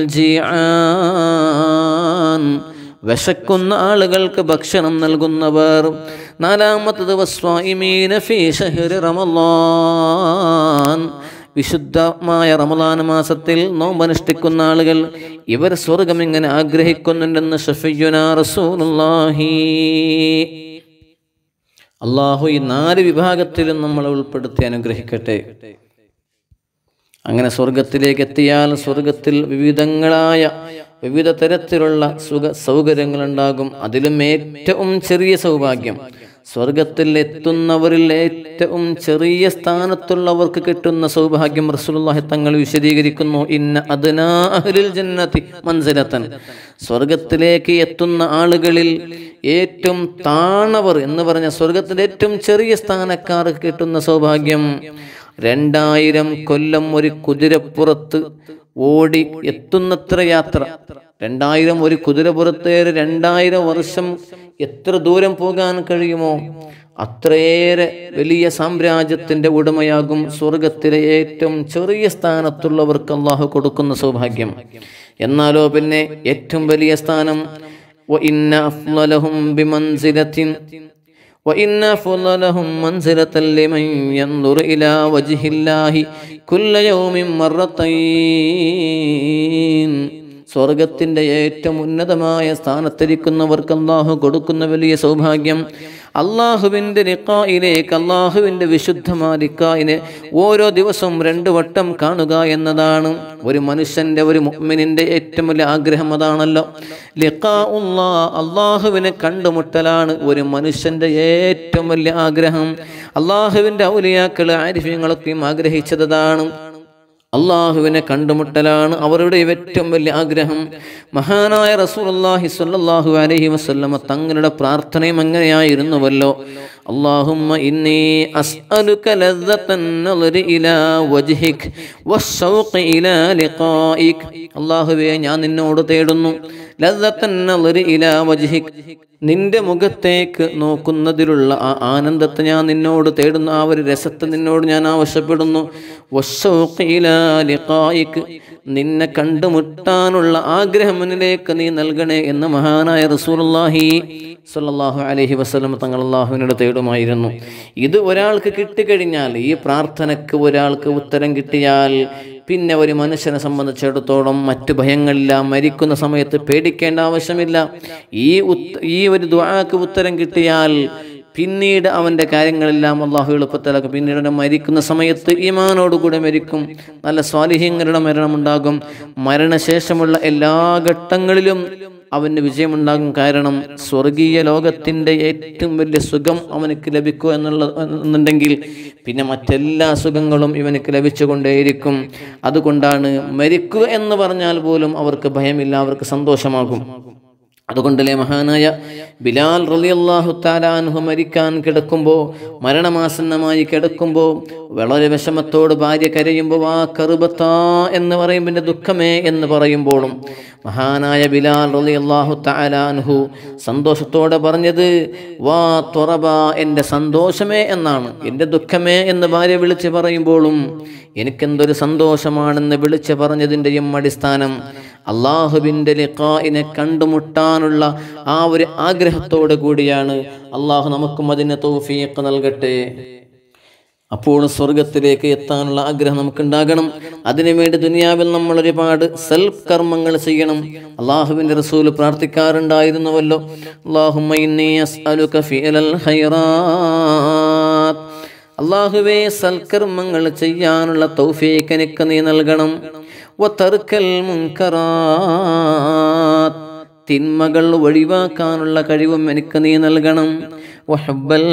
ജിആൻ വിശക്കുന്ന ആളുകൾക്ക് ഭക്ഷണം നൽകുന്നവർ നാലാമത്തത് വസ്വായിമീന ഫീ ഷഹ്രി റമളാൻ വിശുദ്ധമായ റമളാൻ മാസത്തിൽ നോമ്പനുഷ്ഠിക്കുന്ന ആളുകൾ ഇവർ സ്വർഗം ഇങ്ങനെ ആഗ്രഹിക്കുന്നുണ്ടെന്ന് ഷഫിയുന റസൂലുള്ളാഹി അള്ളാഹു ഈ നാല് വിഭാഗത്തിലും നമ്മളെ ഉൾപ്പെടുത്തി അനുഗ്രഹിക്കട്ടെ അങ്ങനെ സ്വർഗത്തിലേക്ക് എത്തിയാൽ സ്വർഗത്തിൽ വിവിധങ്ങളായ വിവിധ തരത്തിലുള്ള സുഖ സൗകര്യങ്ങളുണ്ടാകും അതിലും ഏറ്റവും ചെറിയ സൗഭാഗ്യം സ്വർഗത്തിൽ എത്തുന്നവരിൽ ഏറ്റവും ചെറിയ സ്ഥാനത്തുള്ളവർക്ക് കിട്ടുന്ന സൗഭാഗ്യം റസൂലുള്ളാഹി തങ്ങൾ വിശദീകരിക്കുന്നു ഇന്ന അദ്നാ അഹ്ലിൽ ജന്നതി മൻസിലത്തൻ സ്വർഗത്തിലേക്ക് എത്തുന്ന ആളുകളിൽ ഏറ്റവും താണവർ എന്ന് പറഞ്ഞ സ്വർഗത്തിലെ ഏറ്റവും ചെറിയ സ്ഥാനക്കാർക്ക് കിട്ടുന്ന സൗഭാഗ്യം രണ്ടായിരം കൊല്ലം ഒരു കുതിരപ്പുറത്ത് ഓടി എത്തുന്നത്ര യാത്ര രണ്ടായിരം ഒരു കുതിരപ്പുറത്തേറെ രണ്ടായിരം വർഷം എത്ര ദൂരം പോകാൻ കഴിയുമോ അത്രയേറെ വലിയ സാമ്രാജ്യത്തിന്റെ ഉടമയാകും സ്വർഗത്തിലെ ഏറ്റവും ചെറിയ സ്ഥാനത്തുള്ളവർക്ക് അള്ളാഹു കൊടുക്കുന്ന സൗഭാഗ്യം എന്നാലോ പിന്നെ ഏറ്റവും വലിയ സ്ഥാനം وإن أفضلهم بمنزلة وإن أفضلهم منزلة لمن ينظر إلى وجه الله كل يوم مرتين സ്വർഗത്തിൻ്റെ ഏറ്റവും ഉന്നതമായ സ്ഥാനത്തിരിക്കുന്നവർക്ക് അള്ളാഹു കൊടുക്കുന്ന വലിയ സൗഭാഗ്യം അള്ളാഹുവിൻ്റെ നിക്കായിലേക്ക് അള്ളാഹുവിൻ്റെ വിശുദ്ധമായ നിക്കായിനെ ഓരോ ദിവസവും രണ്ട് വട്ടം കാണുക എന്നതാണ് ഒരു മനുഷ്യൻ്റെ ഒരു മുഅ്മിനിൻ്റെ ഏറ്റവും വലിയ ആഗ്രഹം അതാണല്ലോ ലിക്കാ ഉള്ളാ അള്ളാഹുവിനെ കണ്ടുമുട്ടലാണ് ഒരു മനുഷ്യൻ്റെ ഏറ്റവും വലിയ ആഗ്രഹം അള്ളാഹുവിൻ്റെ ഔലിയാക്കൾ ആരിഫ്യങ്ങളൊക്കെയും ആഗ്രഹിച്ചതാണ് അള്ളാഹുവിനെ കണ്ടുമുട്ടലാണ് അവരുടെ ഏറ്റവും വലിയ ആഗ്രഹം മഹാനായ റസൂലുള്ളാഹി സ്വല്ലല്ലാഹു അലൈഹി വസല്ലമ തങ്ങളുടെ പ്രാർത്ഥനയും അങ്ങനെയായിരുന്നുവല്ലോ അല്ലാഹുമ്മ ഇന്നി അസ്അലുക ലദ്ദത്തൻ നളരി ഇലാ വജ്ഹിക് വസ്സൗഖ് ഇലാ ലിഖായിക് അല്ലാഹുവേ ഞാൻ നിന്നോട് തേടുന്നു ലദ്ദത്തൻ നളരി ഇലാ വജ്ഹിക് നിന്റെ മുഖത്തേക്ക് നോക്കുന്നതിലുള്ള ആ ആനന്ദത്തെ ഞാൻ നിന്നോട് തേടുന്നു ആ ഒരു രസത്തെ നിന്നോട് ഞാൻ ആവശ്യപ്പെടുന്നു വസ്സൗഖ് ഇലാ ലിഖായിക് നിന്നെ കണ്ടുമുട്ടാനുള്ള ആഗ്രഹം എന്നിലേക്ക് നീ നൽകണേ എന്ന് മഹാനായ റസൂലുള്ളാഹി സ്വല്ലല്ലാഹു അലൈഹി വസല്ലം തങ്ങൾ അള്ളാഹുവിനോട് തേടുമായിരുന്നു ഇത് ഒരാൾക്ക് കിട്ടിക്കഴിഞ്ഞാൽ ഈ പ്രാർത്ഥനയ്ക്ക് ഒരാൾക്ക് ഉത്തരം കിട്ടിയാൽ പിന്നെ ഒരു മനുഷ്യനെ സംബന്ധിച്ചിടത്തോളം മറ്റു ഭയങ്ങളില്ല മരിക്കുന്ന സമയത്ത് പേടിക്കേണ്ട ആവശ്യമില്ല ഈ ഉത്ത ഈ ഒരു ദ്വാക്ക് ഉത്തരം കിട്ടിയാൽ പിന്നീട് അവൻ്റെ കാര്യങ്ങളെല്ലാം അള്ളാഹു എളുപ്പത്തിലാക്കും പിന്നീട് അവൻ മരിക്കുന്ന സമയത്ത് ഈമാനോടുകൂടെ മരിക്കും നല്ല സ്വാലിഹ്യങ്ങളുടെ മരണമുണ്ടാകും മരണശേഷമുള്ള എല്ലാ ഘട്ടങ്ങളിലും അവന് വിജയമുണ്ടാകും കാരണം സ്വർഗീയ ലോകത്തിൻ്റെ ഏറ്റവും വലിയ സുഖം അവനക്ക് ലഭിക്കുക എന്നുള്ള എന്നുണ്ടെങ്കിൽ പിന്നെ മറ്റെല്ലാ സുഖങ്ങളും ഇവനക്ക് ലഭിച്ചുകൊണ്ടേയിരിക്കും അതുകൊണ്ടാണ് മരിക്കുക എന്ന് പറഞ്ഞാൽ പോലും അവർക്ക് ഭയമില്ല അവർക്ക് സന്തോഷമാകും അതുകൊണ്ടല്ലേ മഹാനായ ബിലാൽ റളിയല്ലാഹു താലാൻഹു മരിക്കാൻ കിടക്കുമ്പോൾ മരണമാസന്നമായി കിടക്കുമ്പോൾ വളരെ വിഷമത്തോട് ഭാര്യ കരയുമ്പോൾ വാ കറുബത്താ എന്ന് പറയുമ്പോൾ എൻ്റെ ദുഃഖമേ എന്ന് പറയുമ്പോഴും മഹാനായ ബിലാൽ റലി അള്ളാഹു തലാൻഹു സന്തോഷത്തോടെ പറഞ്ഞത് വാ തുറബ എൻ്റെ സന്തോഷമേ എന്നാണ് എൻ്റെ ദുഃഖമേ എന്ന് ഭാര്യ വിളിച്ച് പറയുമ്പോഴും എനിക്കെന്തൊരു സന്തോഷമാണെന്ന് വിളിച്ച് പറഞ്ഞതിൻ്റെയും അടിസ്ഥാനം അള്ളാഹുവിൻ്റെ ലിഖായിനെ കണ്ടുമുട്ടാനുള്ള ആ ഒരു ആഗ്രഹത്തോടു കൂടിയാണ് അള്ളാഹു നമുക്കും അതിന് തൗഫീഖ് നൽകട്ടെ അപ്പോൾ സ്വർഗത്തിലേക്ക് എത്താനുള്ള ആഗ്രഹം നമുക്കുണ്ടാകണം അതിനുവേണ്ടി ദുനിയാവിൽ നമ്മൾ ഒരുപാട് സെൽഫ് കർമ്മങ്ങൾ ചെയ്യണം അള്ളാഹുവിൻ്റെ റസൂൽ പ്രാർത്ഥിക്കാറുണ്ടായിരുന്നുവല്ലോ അള്ളാഹുമ്മ ഇന്നി അസ്അലുക ഫിഅലൽ ഖൈറാത്ത് അള്ളാഹുവേ സൽക്കർമ്മങ്ങൾ ചെയ്യാനുള്ള തൗഫീഖ് എനിക്ക് നീ നൽകണം വതർക്കൽ മുൻകറാത്ത് തിന്മകൾ ഒഴിവാക്കാനുള്ള കഴിവും എനിക്ക് നീ നൽകണം വഹബ്ബൽ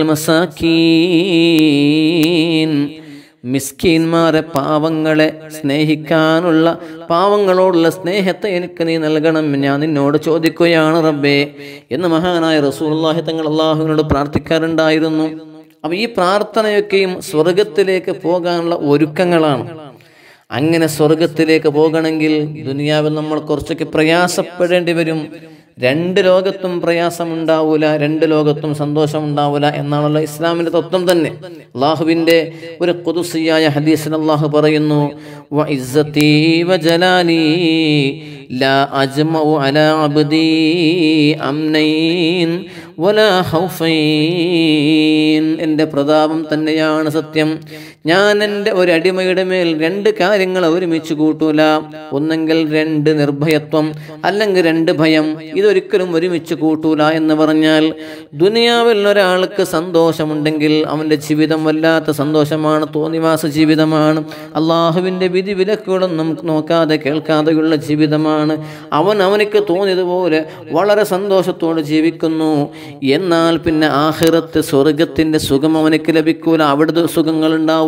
മസാക്കീൻ മിസ്കീന്മാരെ പാവങ്ങളെ സ്നേഹിക്കാനുള്ള പാവങ്ങളോടുള്ള സ്നേഹത്തെ എനിക്ക് നീ നൽകണം ഞാൻ നിന്നോട് ചോദിക്കുകയാണ് റബ്ബേ എന്ന് മഹാനായ റസൂലുള്ളാഹി തങ്ങൾ അള്ളാഹുവിനോട് പ്രാർത്ഥിക്കാറുണ്ടായിരുന്നു അപ്പോൾ ഈ പ്രാർത്ഥനയൊക്കെയും സ്വർഗത്തിലേക്ക് പോകാനുള്ള ഒരുക്കങ്ങളാണ് അങ്ങനെ സ്വർഗത്തിലേക്ക് പോകണമെങ്കിൽ ദുനിയാവിൽ നമ്മൾ കുറച്ചൊക്കെ പ്രയാസപ്പെടേണ്ടി വരും രണ്ട് ലോകത്തും പ്രയാസമുണ്ടാവൂല രണ്ട് ലോകത്തും സന്തോഷമുണ്ടാവൂല എന്നാണല്ലോ ഇസ്ലാമിൻ്റെ തത്വം തന്നെ അള്ളാഹുവിൻ്റെ ഒരു കുതുസിയായ ഹദീസിൽ അള്ളാഹു പറയുന്നു വഇസ്സതി വജലാലി ലാ അജ്മഉ അലാ അബ്ദി അംനൈൻ വലാ ഹൗഫൈൻ എൻ്റെ പ്രതാപം തന്നെയാണ് സത്യം ഞാൻ എൻ്റെ ഒരു അടിമയുടെ മേൽ രണ്ട് കാര്യങ്ങൾ ഒരുമിച്ച് കൂട്ടൂല ഒന്നെങ്കിൽ രണ്ട് നിർഭയത്വം അല്ലെങ്കിൽ രണ്ട് ഭയം ഇതൊരിക്കലും ഒരുമിച്ച് കൂട്ടൂല എന്ന് പറഞ്ഞാൽ ദുനിയാവിൽ ഒരാൾക്ക് സന്തോഷമുണ്ടെങ്കിൽ അവൻ്റെ ജീവിതം വല്ലാത്ത സന്തോഷമാണ് തോന്നിവാസ ജീവിതമാണ് അള്ളാഹുവിൻ്റെ വിധി വിലക്കുകളൊന്നും നോക്കാതെ കേൾക്കാതെയുള്ള ജീവിതമാണ് അവൻ അവനിക്ക് തോന്നിയതുപോലെ വളരെ സന്തോഷത്തോടെ ജീവിക്കുന്നു എന്നാൽ പിന്നെ ആഹിറത്ത് സ്വർഗത്തിൻ്റെ സുഖം അവനിക്ക് ലഭിക്കൂല അവിടുത്തെ സുഖങ്ങൾ ഉണ്ടാവൂല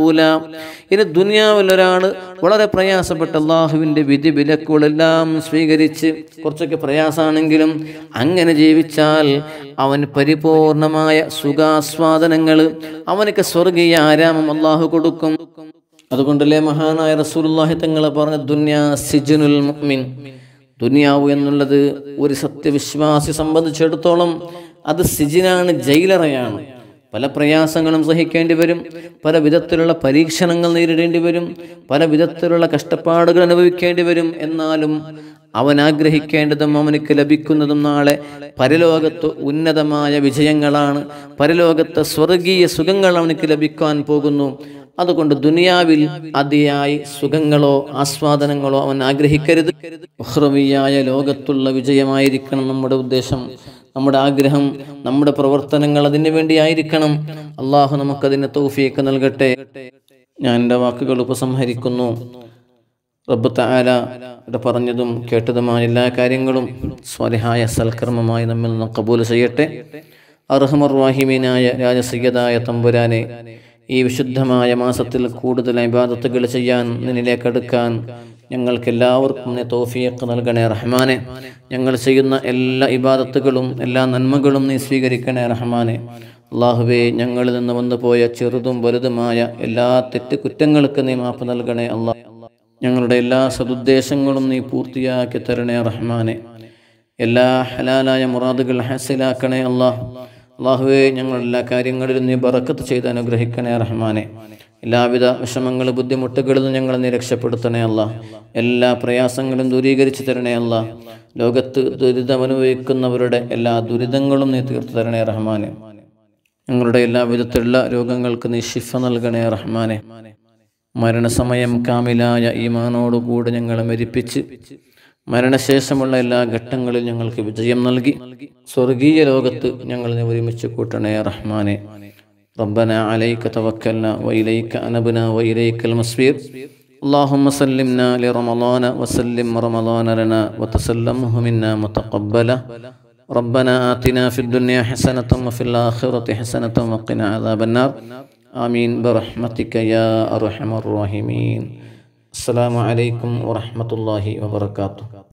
ഇനി ദുനിയാവിൽ ഒരാൾ വളരെ പ്രയാസപ്പെട്ട അള്ളാഹുവിൻ്റെ വിധി വിലക്കുകളെല്ലാം സ്വീകരിച്ച് കുറച്ചൊക്കെ പ്രയാസമാണെങ്കിലും അങ്ങനെ ജീവിച്ചാൽ അവൻ പരിപൂർണമായ സുഖാസ്വാദനങ്ങൾ അവനക്ക് സ്വർഗീയ ആരാമം അള്ളാഹു കൊടുക്കും അതുകൊണ്ടല്ലേ മഹാനായ റസൂലുള്ളാഹി തങ്ങൾ പറഞ്ഞ ദുന്യാ സിജനുൽ മുഅ്മിൻ ദുനിയാവ് എന്നുള്ളത് ഒരു സത്യവിശ്വാസി സംബന്ധിച്ചിടത്തോളം അത് സിജിനാണ് ജയിലറയാണ് പല പ്രയാസങ്ങളും സഹിക്കേണ്ടി വരും പല വിധത്തിലുള്ള പരീക്ഷണങ്ങൾ നേരിടേണ്ടി വരും പല വിധത്തിലുള്ള കഷ്ടപ്പാടുകൾ അനുഭവിക്കേണ്ടി വരും എന്നാലും അവൻ ആഗ്രഹിക്കേണ്ടതും അവനക്ക് ലഭിക്കുന്നതും നാളെ പരലോകത്ത് ഉന്നതമായ വിജയങ്ങളാണ് പരലോകത്തെ സ്വർഗീയ സുഖങ്ങൾ അവനക്ക് ലഭിക്കാൻ പോകുന്നു അതുകൊണ്ട് ദുനിയാവിൽ അതിയായി സുഖങ്ങളോ ആസ്വാദനങ്ങളോ അവൻ ആഗ്രഹിക്കരുത് ഉഹ്റവിയായ ലോകത്തുള്ള വിജയമായിരിക്കണം നമ്മുടെ ഉദ്ദേശം നമ്മുടെ ആഗ്രഹം നമ്മുടെ പ്രവർത്തനങ്ങൾ അതിനു വേണ്ടിയായിരിക്കണം അള്ളാഹു നമുക്കതിന് തൗഫീക്ക് നൽകട്ടെ ഞാൻ എൻ്റെ വാക്കുകൾ ഉപസംഹരിക്കുന്നു റബ്ബ് താല ഇവിടെ പറഞ്ഞതും കേട്ടതുമായ എല്ലാ കാര്യങ്ങളും സ്വലിഹായ സൽക്കർമ്മമായി നമ്മിൽ നിന്ന് കബൂൽ ചെയ്യട്ടെ അർഹമർവാഹിമീനായ രാജസയ്യദായ തമ്പുരാനെ ഈ വിശുദ്ധമായ മാസത്തിൽ കൂടുതൽ ഇബാദത്തുകൾ ചെയ്യാൻ നിന്നിലേക്ക് അടുക്കാൻ ഞങ്ങൾക്ക് എല്ലാവർക്കും നീ തൗഫീഖ് നൽകണേ റഹ്മാനെ ഞങ്ങൾ ചെയ്യുന്ന എല്ലാ ഇബാദത്തുകളും എല്ലാ നന്മകളും നീ സ്വീകരിക്കണേ റഹ്മാനെ അള്ളാഹുവേ ഞങ്ങളിൽ നിന്ന് വന്നു പോയ ചെറുതും വലുതുമായ എല്ലാ തെറ്റ് കുറ്റങ്ങൾക്ക് നീ മാപ്പ് നൽകണേ അള്ളാഹ് ഞങ്ങളുടെ എല്ലാ സതുദ്ദേശങ്ങളും നീ പൂർത്തിയാക്കി തരണേ റഹ്മാനെ എല്ലാ ഹലാലായ മുറാദുകൾ ഹാസിലാക്കണേ അള്ളാഹ് അള്ളാഹുവെ ഞങ്ങളുടെ എല്ലാ കാര്യങ്ങളിലും നീ ബറക്കത്ത് ചെയ്ത് അനുഗ്രഹിക്കണേ റഹ്മാനെ എല്ലാവിധ വിഷമങ്ങൾ ബുദ്ധിമുട്ടുകളിൽ നിന്ന് ഞങ്ങളെ നീ രക്ഷപ്പെടുത്തണേ അല്ല എല്ലാ പ്രയാസങ്ങളും ദൂരീകരിച്ചു തരണേ അല്ല ലോകത്ത് ദുരിതമനുഭവിക്കുന്നവരുടെ എല്ലാ ദുരിതങ്ങളും നീ തീർത്തു തരണേ റഹ്മാനെ ഞങ്ങളുടെ എല്ലാ വിധത്തിലുള്ള രോഗങ്ങൾക്ക് നീ ശിഫ നൽകണേ റഹ്മാനെ മരണസമയം കാമിലായ ഈമാനോടുകൂടി ഞങ്ങളെ മരിപ്പിച്ച് മരണശേഷമുള്ള എല്ലാ ഘട്ടങ്ങളിലും ഞങ്ങൾക്ക് വിജയം നൽകി സ്വർഗീയ ലോകത്ത് ഞങ്ങളെ ഒരുമിച്ച് കൂട്ടണേ റഹ്മാനെ ربنا عليك توكلنا وإليك أنبنا وإليك المصير اللهم سلمنا لرمضان وسلم رمضان لنا وتسلمه منا متقبلا ربنا آتنا في الدنيا حسنة وفي الآخرة حسنة وقنا عذاب النار آمين برحمتك يا أرحم الراحمين السلام عليكم ورحمة الله وبركاته